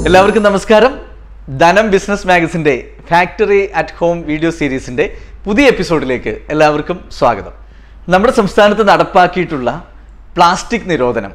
എല്ലാവർക്കും നമസ്കാരം ധനം ബിസിനസ് മാഗസിൻ്റെ ഫാക്ടറി അറ്റ് ഹോം വീഡിയോ സീരീസിൻ്റെ പുതിയ എപ്പിസോഡിലേക്ക് എല്ലാവർക്കും സ്വാഗതം നമ്മുടെ സംസ്ഥാനത്ത് നടപ്പാക്കിയിട്ടുള്ള പ്ലാസ്റ്റിക് നിരോധനം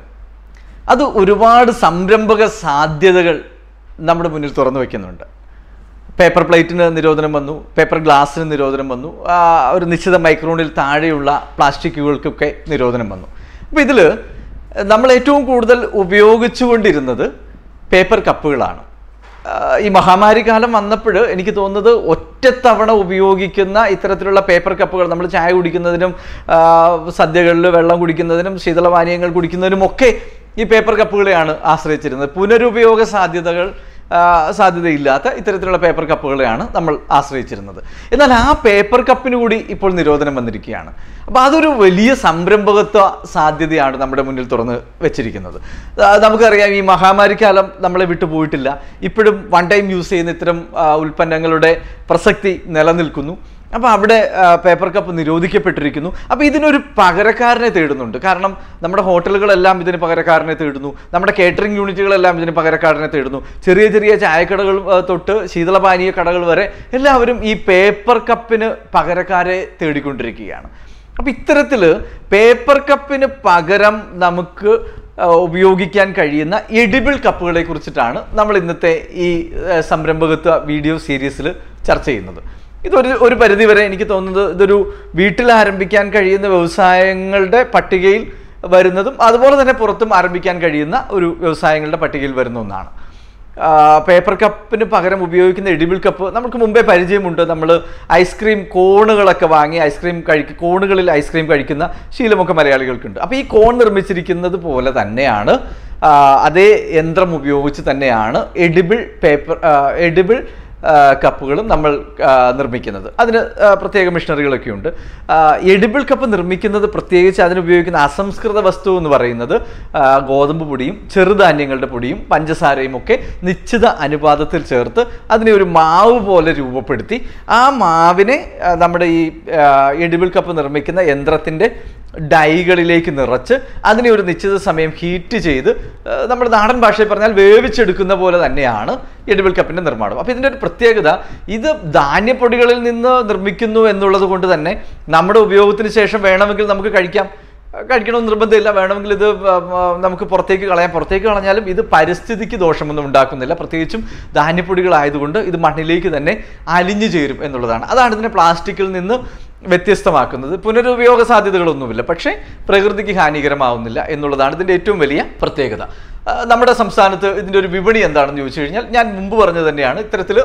അത് ഒരുപാട് സംരംഭക സാധ്യതകൾ നമ്മുടെ മുന്നിൽ തുറന്നു വയ്ക്കുന്നുണ്ട് പേപ്പർ പ്ലേറ്റിന് നിരോധനം വന്നു പേപ്പർ ഗ്ലാസ്സിന് നിരോധനം വന്നു ആ, ഒരു നിശ്ചിത മൈക്രോണിൽ താഴെയുള്ള പ്ലാസ്റ്റിക്കുകൾക്കൊക്കെ നിരോധനം വന്നു അപ്പോൾ ഇതിൽ നമ്മൾ ഏറ്റവും കൂടുതൽ ഉപയോഗിച്ചുകൊണ്ടിരുന്നത് പേപ്പർ കപ്പുകളാണ് ആ, ഈ മഹാമാരി കാലം വന്നപ്പോൾ എനിക്ക് തോന്നുന്നത് ഒറ്റത്തവണ ഉപയോഗിക്കുന്ന ഇത്തരത്തിലുള്ള പേപ്പർ കപ്പുകൾ നമ്മൾ ചായ കുടിക്കുന്നതിനും ആ, സദ്യകളിൽ വെള്ളം കുടിക്കുന്നതിനും ശീതളപാനീയങ്ങൾ കുടിക്കുന്നതിനും ഒക്കെ ഈ പേപ്പർ കപ്പുകളെയാണ് ആശ്രയിച്ചിരുന്നത് പുനരുപയോഗ സാധ്യതകൾ ആ, സാധ്യതയില്ലാത്ത ഇത്തരത്തിലുള്ള പേപ്പർ കപ്പുകളെയാണ് നമ്മൾ ആശ്രയിച്ചിരുന്നത് എന്നാൽ ആ പേപ്പർ കപ്പിന് കൂടി ഇപ്പോൾ നിരോധനം വന്നിരിക്കുകയാണ് അപ്പോൾ അതൊരു വലിയ സംരംഭകത്വ സാധ്യതയാണ് നമ്മുടെ മുന്നിൽ തുറന്ന് വെച്ചിരിക്കുന്നത് ആ, നമുക്കറിയാം ഈ മഹാമാരി കാലം നമ്മളെ വിട്ടു പോയിട്ടില്ല ഇപ്പോഴും വൺ ടൈം യൂസ് ചെയ്യുന്ന ഇത്തരം ആ, ഉൽപ്പന്നങ്ങളുടെ പ്രസക്തി നിലനിൽക്കുന്നു അപ്പോൾ അവിടെ ആ, പേപ്പർ കപ്പ് നിരോധിക്കപ്പെട്ടിരിക്കുന്നു അപ്പോൾ ഇതിനൊരു പകരക്കാരനെ തേടുന്നുണ്ട് കാരണം നമ്മുടെ ഹോട്ടലുകളെല്ലാം ഇതിന് പകരക്കാരനെ തേടുന്നു നമ്മുടെ കേറ്ററിംഗ് യൂണിറ്റുകളെല്ലാം ഇതിന് പകരക്കാരനെ തേടുന്നു ചെറിയ ചെറിയ ചായക്കടകൾ ആ, തൊട്ട് ശീതളപാനീയ കടകൾ വരെ എല്ലാവരും ഈ പേപ്പർ കപ്പിന് പകരക്കാരെ തേടിക്കൊണ്ടിരിക്കുകയാണ് അപ്പോൾ ഇത്തരത്തിൽ പേപ്പർ കപ്പിന് പകരം നമുക്ക് ആ, ഉപയോഗിക്കാൻ കഴിയുന്ന എഡിബിൾ കപ്പുകളെ കുറിച്ചിട്ടാണ് നമ്മൾ ഇന്നത്തെ ഈ ആ, സംരംഭകത്വ വീഡിയോ സീരീസിൽ ചർച്ച ചെയ്യുന്നത് ഇതൊരു ഒരു പരിധി വരെ എനിക്ക് തോന്നുന്നത് ഇതൊരു വീട്ടിൽ ആരംഭിക്കാൻ കഴിയുന്ന വ്യവസായങ്ങളുടെ പട്ടികയിൽ വരുന്നതും അതുപോലെ തന്നെ പുറത്തും ആരംഭിക്കാൻ കഴിയുന്ന ഒരു വ്യവസായങ്ങളുടെ പട്ടികയിൽ വരുന്ന ഒന്നാണ് ആ, പേപ്പർ കപ്പിന് പകരം ഉപയോഗിക്കുന്ന എഡിബിൾ കപ്പ് നമുക്ക് മുമ്പേ പരിചയമുണ്ട് നമ്മൾ ഐസ്ക്രീം കോണുകളൊക്കെ വാങ്ങി ഐസ്ക്രീം കഴിക്കും കോണുകളിൽ ഐസ്ക്രീം കഴിക്കുന്ന ശീലമൊക്കെ മലയാളികൾക്കുണ്ട് അപ്പോൾ ഈ കോൺ നിർമ്മിച്ചിരിക്കുന്നത് പോലെ തന്നെയാണ് ആ, അതേ യന്ത്രം ഉപയോഗിച്ച് തന്നെയാണ് എഡിബിൾ പേപ്പർ എഡിബിൾ കപ്പുകളും നമ്മൾ ആ, നിർമ്മിക്കുന്നത് അതിന് ആ, പ്രത്യേക മിഷനറികളൊക്കെ ഉണ്ട് എഡിബിൾ കപ്പ് നിർമ്മിക്കുന്നത് പ്രത്യേകിച്ച് അതിനുപയോഗിക്കുന്ന അസംസ്കൃത വസ്തു എന്ന് പറയുന്നത് ആ, ഗോതമ്പ് പൊടിയും ചെറുധാന്യങ്ങളുടെ പൊടിയും പഞ്ചസാരയും ഒക്കെ നിശ്ചിത അനുപാതത്തിൽ ചേർത്ത് അതിനെ ഒരു മാവ് പോലെ രൂപപ്പെടുത്തി ആ മാവിനെ ആ, നമ്മുടെ ഈ എഡിബിൾ കപ്പ് നിർമ്മിക്കുന്ന യന്ത്രത്തിൻ്റെ ഡൈകളിലേക്ക് നിറച്ച് അതിനെ ഒരു നിശ്ചിത സമയം ഹീറ്റ് ചെയ്ത് ആ, നമ്മുടെ നാടൻ ഭാഷയിൽ പറഞ്ഞാൽ വേവിച്ചെടുക്കുന്ന പോലെ തന്നെയാണ് എഡിബിൾ കപ്പിൻ്റെ നിർമ്മാണം അപ്പോൾ ഇതിൻ്റെ ഒരു പ്രത്യേകത ഇത് ധാന്യപ്പൊടികളിൽ നിന്ന് നിർമ്മിക്കുന്നു എന്നുള്ളത് കൊണ്ട് തന്നെ നമ്മുടെ ഉപയോഗത്തിന് ശേഷം വേണമെങ്കിൽ നമുക്ക് കഴിക്കാം കഴിക്കണമെന്ന് നിർബന്ധമില്ല വേണമെങ്കിൽ ഇത് ആ, ആ, നമുക്ക് പുറത്തേക്ക് കളയാം പുറത്തേക്ക് കളഞ്ഞാലും ഇത് പരിസ്ഥിതിക്ക് ദോഷമൊന്നും ഉണ്ടാക്കുന്നില്ല പ്രത്യേകിച്ചും ധാന്യപ്പൊടികളായതുകൊണ്ട് ഇത് മണ്ണിലേക്ക് തന്നെ അലിഞ്ഞു ചേരും എന്നുള്ളതാണ് അതാണ് ഇതിനെ പ്ലാസ്റ്റിക്കിൽ നിന്ന് വ്യത്യസ്തമാക്കുന്നത് പുനരുപയോഗ സാധ്യതകളൊന്നുമില്ല പക്ഷേ പ്രകൃതിക്ക് ഹാനികരമാവുന്നില്ല എന്നുള്ളതാണ് ഇതിൻ്റെ ഏറ്റവും വലിയ പ്രത്യേകത ആ, നമ്മുടെ സംസ്ഥാനത്ത് ഇതിൻ്റെ ഒരു വിപണി എന്താണെന്ന് ചോദിച്ചു കഴിഞ്ഞാൽ ഞാൻ മുമ്പ് പറഞ്ഞത് തന്നെയാണ് ഇത്തരത്തിൽ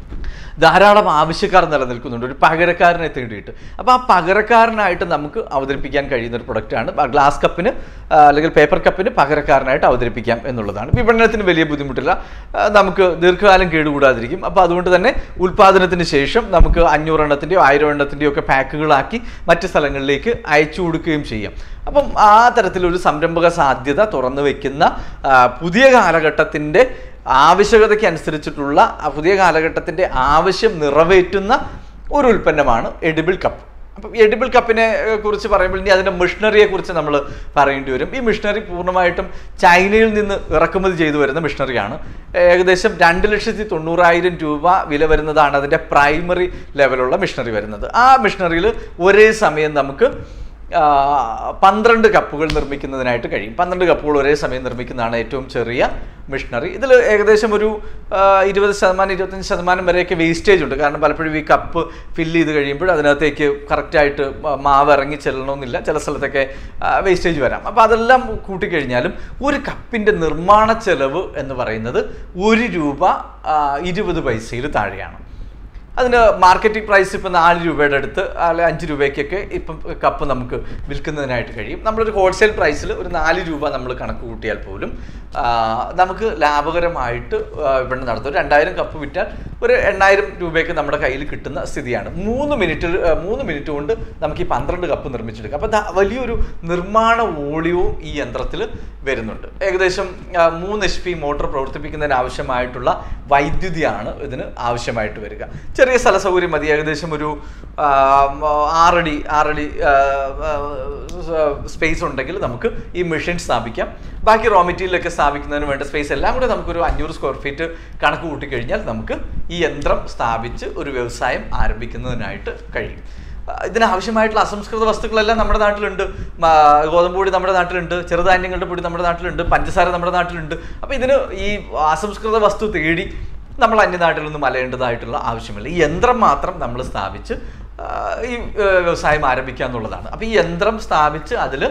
ധാരാളം ആവശ്യക്കാർ നിലനിൽക്കുന്നുണ്ട് ഒരു പകരക്കാരനെ തേടിയിട്ട് അപ്പോൾ ആ പകരക്കാരനായിട്ട് നമുക്ക് അവതരിപ്പിക്കാൻ കഴിയുന്ന ഒരു പ്രൊഡക്റ്റാണ് ഗ്ലാസ് കപ്പിന് ആ, അല്ലെങ്കിൽ പേപ്പർ കപ്പിന് പകരക്കാരനായിട്ട് അവതരിപ്പിക്കാം എന്നുള്ളതാണ് വിപണനത്തിന് വലിയ ബുദ്ധിമുട്ടില്ല ആ, നമുക്ക് ദീർഘകാലം കേടുകൂടാതിരിക്കും അപ്പോൾ അതുകൊണ്ട് തന്നെ ഉൽപ്പാദനത്തിന് ശേഷം നമുക്ക് അഞ്ഞൂറെണ്ണത്തിൻ്റെയോ ആയിരം എണ്ണത്തിൻ്റെയോ ഒക്കെ പാക്കുകളാക്കി മറ്റ് സ്ഥലങ്ങളിലേക്ക് അയച്ചു കൊടുക്കുകയും ചെയ്യാം അപ്പം ആ തരത്തിലൊരു സംരംഭക സാധ്യത തുറന്നു വയ്ക്കുന്ന ആ, പുതിയ കാലഘട്ടത്തിൻ്റെ ആവശ്യകതയ്ക്ക് അനുസരിച്ചിട്ടുള്ള ആ പുതിയ കാലഘട്ടത്തിൻ്റെ ആവശ്യം നിറവേറ്റുന്ന ഒരു ഉൽപ്പന്നമാണ് എഡിബിൾ കപ്പ് അപ്പം എഡിബിൾ കപ്പിനെ ഏഹ്, കുറിച്ച് പറയുമ്പോൾ ഇനി അതിൻ്റെ മിഷണറിയെ കുറിച്ച് നമ്മൾ പറയേണ്ടി വരും ഈ മിഷണറി പൂർണ്ണമായിട്ടും ചൈനയിൽ നിന്ന് ഇറക്കുമതി ചെയ്തു വരുന്ന മിഷണറിയാണ് ഏകദേശം രണ്ട് ലക്ഷത്തി തൊണ്ണൂറായിരം രൂപ വില വരുന്നതാണ് അതിൻ്റെ പ്രൈമറി ലെവലുള്ള മിഷണറി വരുന്നത് ആ മിഷണറിയിൽ ഒരേ സമയം നമുക്ക് ആ, പന്ത്രണ്ട് കപ്പുകൾ നിർമ്മിക്കുന്നതിനായിട്ട് കഴിയും പന്ത്രണ്ട് കപ്പുകൾ ഒരേ സമയം നിർമ്മിക്കുന്നതാണ് ഏറ്റവും ചെറിയ മിഷണറി ഇതിൽ ഏകദേശം ഒരു ആ, ഇരുപത് ശതമാനം ഇരുപത്തഞ്ച് ശതമാനം വരെയൊക്കെ വേസ്റ്റേജ് ഉണ്ട് കാരണം പലപ്പോഴും ഈ കപ്പ് ഫില്ല് ചെയ്ത് കഴിയുമ്പോൾ അതിനകത്തേക്ക് കറക്റ്റായിട്ട് മാവ് ഇറങ്ങി ചെല്ലണമെന്നില്ല ചില സ്ഥലത്തൊക്കെ വേസ്റ്റേജ് വരാം അപ്പോൾ അതെല്ലാം കൂട്ടിക്കഴിഞ്ഞാലും ഒരു കപ്പിൻ്റെ നിർമ്മാണ ചെലവ് എന്ന് പറയുന്നത് ഒരു രൂപ ആ, ഇരുപത് പൈസയിൽ താഴെയാണ് അതിന് മാർക്കറ്റിംഗ് പ്രൈസ് ഇപ്പം നാല് രൂപയുടെ അടുത്ത് അല്ലെ അഞ്ച് രൂപയ്ക്കൊക്കെ ഇപ്പം കപ്പ് നമുക്ക് വിൽക്കുന്നതിനായിട്ട് കഴിയും നമ്മളൊരു ഹോൾസെയിൽ പ്രൈസിൽ ഒരു നാല് രൂപ നമ്മൾ കണക്ക് കൂട്ടിയാൽ പോലും ആ, നമുക്ക് ലാഭകരമായിട്ട് ആ, വിപണനം നടത്തും രണ്ടായിരം കപ്പ് വിറ്റാൽ ഒരു എണ്ണായിരം രൂപയ്ക്ക് നമ്മുടെ കയ്യിൽ കിട്ടുന്ന സ്ഥിതിയാണ് മൂന്ന് മിനിറ്റ് മൂന്ന് മിനിറ്റ് കൊണ്ട് നമുക്ക് ഈ പന്ത്രണ്ട് കപ്പ് നിർമ്മിച്ചെടുക്കാം അപ്പോൾ ദാ വലിയൊരു നിർമ്മാണ വോളിയവും ഈ യന്ത്രത്തിൽ വരുന്നുണ്ട് ഏകദേശം ആ, മൂന്ന് എച്ച് പി മോട്ടോർ പ്രവർത്തിപ്പിക്കുന്നതിന് ആവശ്യമായിട്ടുള്ള വൈദ്യുതിയാണ് ഇതിന് ആവശ്യമായിട്ട് വരിക ചെറിയ സ്ഥല സൗകര്യം മതി ഏകദേശം ഒരു ആ, ആറടി ആറടി സ്പേസ് ഉണ്ടെങ്കിൽ നമുക്ക് ഈ മെഷീൻ സ്ഥാപിക്കാം ബാക്കി റോ മെറ്റീരിയലൊക്കെ സ്ഥാപിക്കുന്നതിന് വേണ്ട സ്പേസ് എല്ലാം കൂടെ നമുക്കൊരു അഞ്ഞൂറ് സ്ക്വയർ ഫീറ്റ് കണക്ക് കൂട്ടിക്കഴിഞ്ഞാൽ നമുക്ക് ഈ യന്ത്രം സ്ഥാപിച്ച് ഒരു വ്യവസായം ആരംഭിക്കുന്നതിനായിട്ട് കഴിയും ആ, ഇതിനാവശ്യമായിട്ടുള്ള അസംസ്കൃത വസ്തുക്കളെല്ലാം നമ്മുടെ നാട്ടിലുണ്ട് മ- ഗോതമ്പ് പൊടി നമ്മുടെ നാട്ടിലുണ്ട് ചെറുധാന്യങ്ങളുടെ പൊടി നമ്മുടെ നാട്ടിലുണ്ട് പഞ്ചസാര നമ്മുടെ നാട്ടിലുണ്ട് അപ്പോൾ ഇതിന് ഈ അസംസ്കൃത വസ്തു തേടി നമ്മൾ അന്യനാട്ടിലൊന്നും അലയേണ്ടതായിട്ടുള്ള ആവശ്യമില്ല ഈ യന്ത്രം മാത്രം നമ്മൾ സ്ഥാപിച്ച് ആ, ഈ ആ, വ്യവസായം ആരംഭിക്കുക എന്നുള്ളതാണ് അപ്പോൾ ഈ യന്ത്രം സ്ഥാപിച്ച് അതിൽ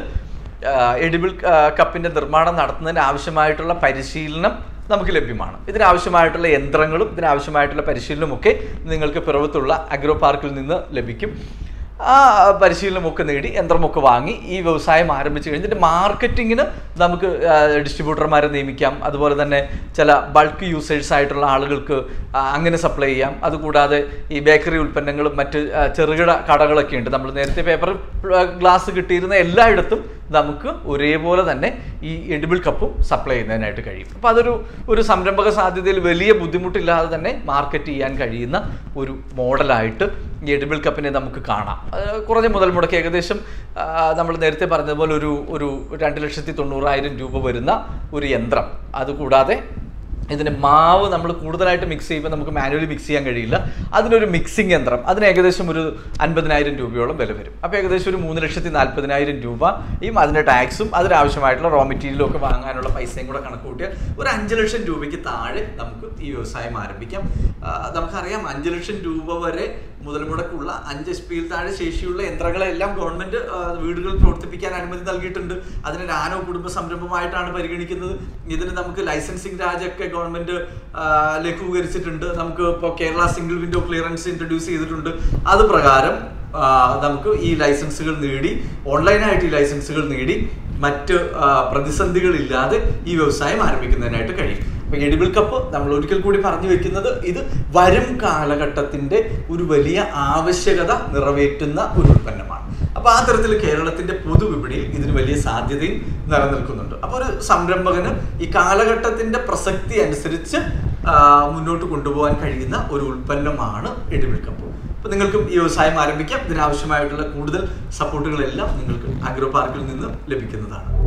എഡിബിൾ കപ്പിൻ്റെ നിർമ്മാണം നടത്തുന്നതിന് ആവശ്യമായിട്ടുള്ള പരിശീലനം നമുക്ക് ലഭ്യമാണ് ഇതിനാവശ്യമായിട്ടുള്ള യന്ത്രങ്ങളും ഇതിനാവശ്യമായിട്ടുള്ള പരിശീലനവും ഒക്കെ നിങ്ങൾക്ക് പിറവത്തുള്ള അഗ്രോ പാർക്കിൽ നിന്ന് ലഭിക്കും ആ പരിശീലനമൊക്കെ നേടി യന്ത്രമൊക്കെ വാങ്ങി ഈ വ്യവസായം ആരംഭിച്ചു കഴിഞ്ഞിട്ട് മാർക്കറ്റിങ്ങിന് നമുക്ക് ഡിസ്ട്രിബ്യൂട്ടർമാരെ നിയമിക്കാം അതുപോലെ തന്നെ ചില ബൾക്ക് യൂസേഴ്സ് ആയിട്ടുള്ള ആളുകൾക്ക് ആ, അങ്ങനെ സപ്ലൈ ചെയ്യാം അതുകൂടാതെ ഈ ബേക്കറി ഉൽപ്പന്നങ്ങളും മറ്റ് ആ, ചെറുകിട കടകളൊക്കെ ഉണ്ട് നമ്മൾ നേരത്തെ പേപ്പർ ഗ്ലാസ് കിട്ടിയിരുന്ന എല്ലായിടത്തും നമുക്ക് ഒരേപോലെ തന്നെ ഈ എഡിബിൾ കപ്പും സപ്ലൈ ചെയ്യുന്നതിനായിട്ട് കഴിയും അപ്പോൾ അതൊരു ഒരു സംരംഭക സാധ്യതയിൽ വലിയ ബുദ്ധിമുട്ടില്ലാതെ തന്നെ മാർക്കറ്റ് ചെയ്യാൻ കഴിയുന്ന ഒരു മോഡലായിട്ട് ഈ എഡിബിൾ കപ്പിനെ നമുക്ക് കാണാം അത് കുറഞ്ഞ മുതൽ മുടക്ക് ഏകദേശം നമ്മൾ നേരത്തെ പറഞ്ഞതുപോലെ ഒരു ഒരു രണ്ട് ലക്ഷത്തി തൊണ്ണൂറായിരം രൂപ വരുന്ന ഒരു യന്ത്രം അതുകൂടാതെ ഇതിന് മാവ് നമ്മൾ കൂടുതലായിട്ട് മിക്സ് ചെയ്യുമ്പോൾ നമുക്ക് മാനുവലി മിക്സ് ചെയ്യാൻ കഴിയില്ല അതിനൊരു മിക്സിംഗ് യന്ത്രം അതിന് ഏകദേശം ഒരു അൻപതിനായിരം രൂപയോളം വില വരും അപ്പോൾ ഏകദേശം ഒരു മൂന്ന് ലക്ഷത്തി നാൽപ്പതിനായിരം രൂപയും അതിൻ്റെ ടാക്സും അതിനാവശ്യമായിട്ടുള്ള റോ മെറ്റീരിയലും ഒക്കെ വാങ്ങാനുള്ള പൈസയും കൂടെ കണക്ക് കൂട്ടിയാൽ ഒരു അഞ്ച് ലക്ഷം രൂപയ്ക്ക് താഴെ നമുക്ക് ഈ വ്യവസായം ആരംഭിക്കാം ആ, നമുക്കറിയാം അഞ്ച് ലക്ഷം രൂപ വരെ മുതൽ മുടക്കുള്ള അഞ്ച് എച്ച് പിയിൽ താഴെ ശേഷിയുള്ള യന്ത്രങ്ങളെല്ലാം ഗവൺമെന്റ് ആ, വീടുകളിൽ പ്രവർത്തിപ്പിക്കാൻ അനുമതി നൽകിയിട്ടുണ്ട് അതിനെ നാനോ കുടുംബ സംരംഭമായിട്ടാണ് പരിഗണിക്കുന്നത് ഇതിന് നമുക്ക് ലൈസൻസിങ് രാജൊക്കെ ഗവൺമെന്റ് ആ, ലഘൂകരിച്ചിട്ടുണ്ട് നമുക്ക് ഇപ്പോൾ Kerala single window clearance introduce ചെയ്തിട്ടുണ്ട് അത് പ്രകാരം ആ, നമുക്ക് ഈ ലൈസൻസുകൾ നേടി ഓൺലൈനായിട്ട് ഈ ലൈസൻസുകൾ നേടി മറ്റ് ആ, പ്രതിസന്ധികളില്ലാതെ ഈ വ്യവസായം ആരംഭിക്കുന്നതിനായിട്ട് കഴിയും അപ്പൊ എഡിബിൾ കപ്പ് നമ്മൾ ഒരിക്കൽ കൂടി പറഞ്ഞു വെക്കുന്നത് ഇത് വരും കാലഘട്ടത്തിന്റെ ഒരു വലിയ ആവശ്യകത നിറവേറ്റുന്ന ഒരു ഉൽപ്പന്നമാണ് അപ്പൊ ആ തരത്തിൽ കേരളത്തിന്റെ പൊതുവിപണിയിൽ ഇതിന് വലിയ സാധ്യതയും നിലനിൽക്കുന്നുണ്ട് അപ്പൊ ഒരു സംരംഭകന് ഈ കാലഘട്ടത്തിന്റെ പ്രസക്തി അനുസരിച്ച് ആ, മുന്നോട്ട് കൊണ്ടുപോകാൻ കഴിയുന്ന ഒരു ഉൽപ്പന്നമാണ് എഡിബിൾ കപ്പ് അപ്പൊ നിങ്ങൾക്കും ഈ വ്യവസായം ആരംഭിക്കാം ഇതിനാവശ്യമായിട്ടുള്ള കൂടുതൽ സപ്പോർട്ടുകളെല്ലാം നിങ്ങൾക്ക് അഗ്രോ പാർക്കിൽ നിന്ന് ലഭിക്കുന്നതാണ്